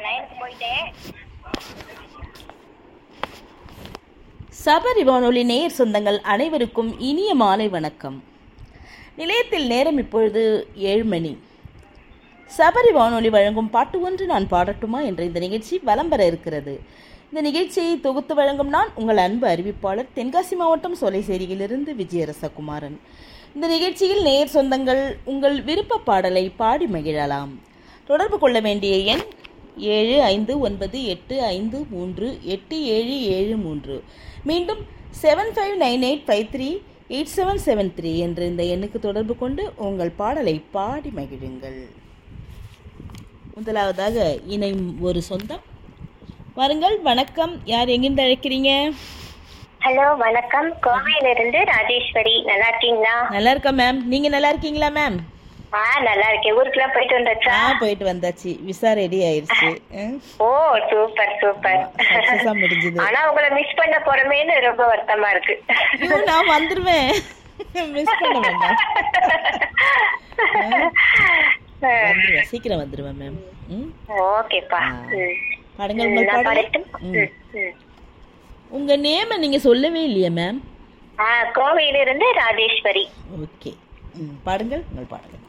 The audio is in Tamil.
லைனுக்கு போயிட்டேன் சபரி வானொலி நேயர் சொந்தங்கள் அனைவருக்கும் இனிய மாலை வணக்கம் நிலையத்தில் நேரம் இப்பொழுது ஏழு மணி சபரி வானொலி வழங்கும் பாட்டு ஒன்று நான் பாடட்டுமா என்ற இந்த நிகழ்ச்சி வலம் பெற இருக்கிறது இந்த நிகழ்ச்சியை தொகுத்து வழங்கும் நான் உங்கள் அன்பு அறிவிப்பாளர் தென்காசி மாவட்டம் சோலைசேரியிலிருந்து விஜயரசகுமாரன் இந்த நிகழ்ச்சியில் நேயர் சொந்தங்கள் உங்கள் விருப்ப பாடலை பாடி மகிழலாம் தொடர்பு கொள்ள வேண்டிய எண் ஏழு ஐந்து ஒன்பது எட்டு ஐந்து மூன்று எட்டு ஏழு ஏழு மூன்று மீண்டும் seven five nine eight five three eight seven seven three என்ற இந்த எண்ணுக்கு தொடர்பு கொண்டு உங்கள் பாடலை பாடி மகிழுங்கள் முதலாவதாக இணையும் ஒரு சொந்தம் வாருங்கள் வணக்கம் யார் எங்கிருந்து அழைக்கிறீங்க ஹலோ வணக்கம் கோவையிலிருந்து ராஜேஸ்வரி நல்லா இருக்கீங்களா நல்லா இருக்கா மேம் நீங்க நல்லா இருக்கீங்களா மேம் ஆ நல்லா இருக்கேன் ஊருக்குலாம் போயிட்டு வந்தாச்சா ஆ போயிட்டு வந்தாச்சு விசா ரெடி ஆயிருச்சு ஓ சூப்பர் சூப்பர் சக்சஸா முடிஞ்சது ஆனா உங்களை மிஸ் பண்ண போறமேன்னு ரொம்ப வருத்தமா இருக்கு ஐயோ நான் வந்துருவேன் மிஸ் பண்ண வேண்டாம் வந்துருவேன் சீக்கிரம் வந்துருவேன் மேம் ம் ஓகேப்பா ஆ. ம். பாடுங்கள் உங்கள் நான் பாடலை பாடட்டும்? ம். ம், ம். உங்க நேமை நீங்க சொல்லவே இல்லையா மேம் ஆ கோவையிலிருந்து ராஜேஸ்வரி ஓகே ம் பாடுங்கள் உங்கள் பாடுங்கள்